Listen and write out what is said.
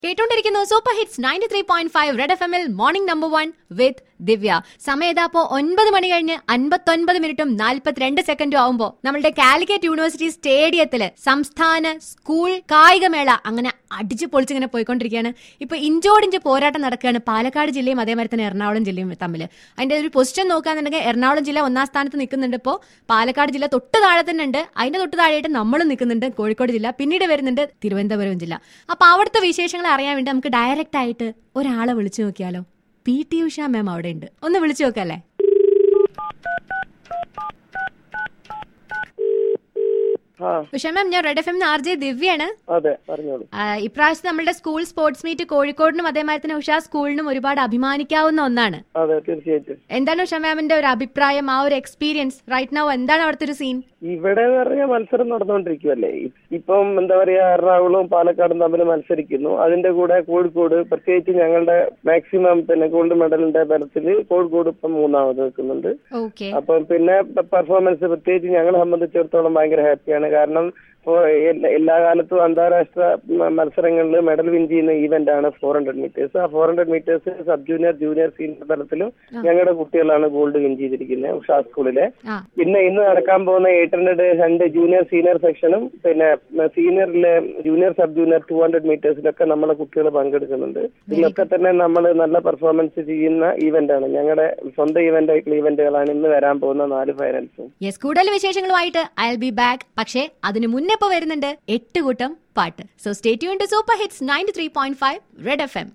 കേട്ടോണ്ടിരിക്കുന്നു super hits ninety three point five Red F എമ്മിൽ morning number one with Divya സമയതാപ്പോ ഒൻപത് മണി കഴിഞ്ഞ് അൻപത്തൊൻപത് മിനിറ്റും നാൽപ്പത്തിരണ്ട് സെക്കൻഡും ആവുമ്പോ നമ്മളുടെ കാലിക്കറ്റ് യൂണിവേഴ്സിറ്റി സ്റ്റേഡിയത്തില് സംസ്ഥാന സ്കൂൾ കായികമേള അങ്ങനെ അടിച്ചു പൊളിച്ചിങ്ങനെ പോയിക്കൊണ്ടിരിക്കുകയാണ് ഇപ്പൊ ഇഞ്ചോടിഞ്ച് പോരാട്ടം നടക്കുകയാണ് പാലക്കാട് ജില്ലയും അതേമാതിരി തന്നെ എറണാകുളം ജില്ലയും തമ്മിൽ അതിന്റെ ഒരു പൊസിഷൻ നോക്കുകയാണെന്നുണ്ടെങ്കിൽ എറണാകുളം ജില്ല ഒന്നാം സ്ഥാനത്ത് നിൽക്കുന്നുണ്ട് ഇപ്പോൾ പാലക്കാട് ജില്ല തൊട്ട് താഴെ തന്നെ ഉണ്ട് അതിന്റെ തൊട്ട് താഴെയായിട്ട് നമ്മളും നിൽക്കുന്നുണ്ട് കോഴിക്കോട് ജില്ല പിന്നീട് വരുന്നുണ്ട് തിരുവനന്തപുരം ജില്ല അപ്പൊ അവിടുത്തെ വിശേഷങ്ങൾ അറിയാൻ വേണ്ടി നമുക്ക് ഡയറക്റ്റ് ആയിട്ട് ഒരാളെ വിളിച്ചു നോക്കിയാലോ പി ടി ഉഷ മാം അവിടെ ഉണ്ട് ഒന്ന് വിളിച്ചു നോക്കല്ലേ ആ ഉഷ മാം ഞാൻ Red F M R J ദിവ്യാണ് അതെ പറഞ്ഞോളൂ ആ, ഇപ്രാവശ്യം നമ്മുടെ സ്കൂൾ സ്പോർട്സ് മീറ്റ് കോഴിക്കോടിനും അതേമാതിരി തന്നെ ഉഷ സ്കൂളിനും ഒരുപാട് അഭിമാനിക്കാവുന്ന ഒന്നാണ് അതെ തീർച്ചയായിട്ടും എന്താണ് ഉഷ മാമിന്റെ ഒരു അഭിപ്രായം ആ ഒരു എക്സ്പീരിയൻസ് റൈറ്റ് നൗ എന്താണ് അവിടുത്തെ ഒരു സീൻ ഇവിടെ എന്ന് പറഞ്ഞാൽ മത്സരം നടന്നുകൊണ്ടിരിക്കുവല്ലേ ഇ- ഇപ്പം എന്താ പറയാ എറണാകുളവും പാലക്കാടും തമ്മിൽ മത്സരിക്കുന്നു അതിന്റെ കൂടെ കോഴിക്കോട് പ്രത്യേകിച്ച് ഞങ്ങളുടെ മാക്സിമം പിന്നെ ഗോൾഡ് മെഡലിന്റെ ബലത്തിൽ കോഴിക്കോട് ഇപ്പം മൂന്നാമത് നിൽക്കുന്നുണ്ട് ഓക്കെ അപ്പം പിന്നെ പെർഫോമൻസ് പ്രത്യേകിച്ച് ഞങ്ങളെ സംബന്ധിച്ചിടത്തോളം ഭയങ്കര ഹാപ്പിയാണ് കാരണം ഇപ്പോ എല്ലാ- എല്ലാ കാലത്തും അന്താരാഷ്ട്ര മ- മത്സരങ്ങളിൽ മെഡൽ വിൻ ചെയ്യുന്ന ഈവന്റ് ആണ് ഫോർ ഹൺഡ്രഡ് മീറ്റേഴ്സ് ആ four hundred metres sub junior junior senior തലത്തിലും ഞങ്ങളുടെ കുട്ടികളാണ് ഗോൾഡ് വിൻ ചെയ്തിരിക്കുന്നത് ഉഷാ സ്കൂളിലെ ആ പിന്നെ ഇന്ന് നടക്കാൻ പോകുന്ന എയ്റ്റ് ഹൺഡ്രഡ് രണ്ട് ജൂനിയർ സീനിയർ സെക്ഷനും പിന്നെ സീനിയറിലെ junior sub junior two hundred മീറ്റേഴ്സിലൊക്കെ നമ്മളെ കുട്ടികൾ പങ്കെടുക്കുന്നുണ്ട് ഇതിലൊക്കെ തന്നെ നമ്മൾ നല്ല പെർഫോമൻസ് ചെയ്യുന്ന ഈവന്റ് ആണ് ഞങ്ങളുടെ സ്വന്തം ഈവന്റ് ആയിട്ടുള്ള ഈവന്റുകളാണ് ഇന്ന് വരാൻ പോകുന്ന നാല് ഫൈനൽസും യെസ് കൂടുതൽ വിശേഷങ്ങളുമായിട്ട് ഐ ബി ബാക്ക് പക്ഷേ അതിന് മുന്നേ ഇപ്പൊ വരുന്നുണ്ട് എട്ട് കൂട്ടം പാട്ട് so stay tune to super hits ninety three point five Red F M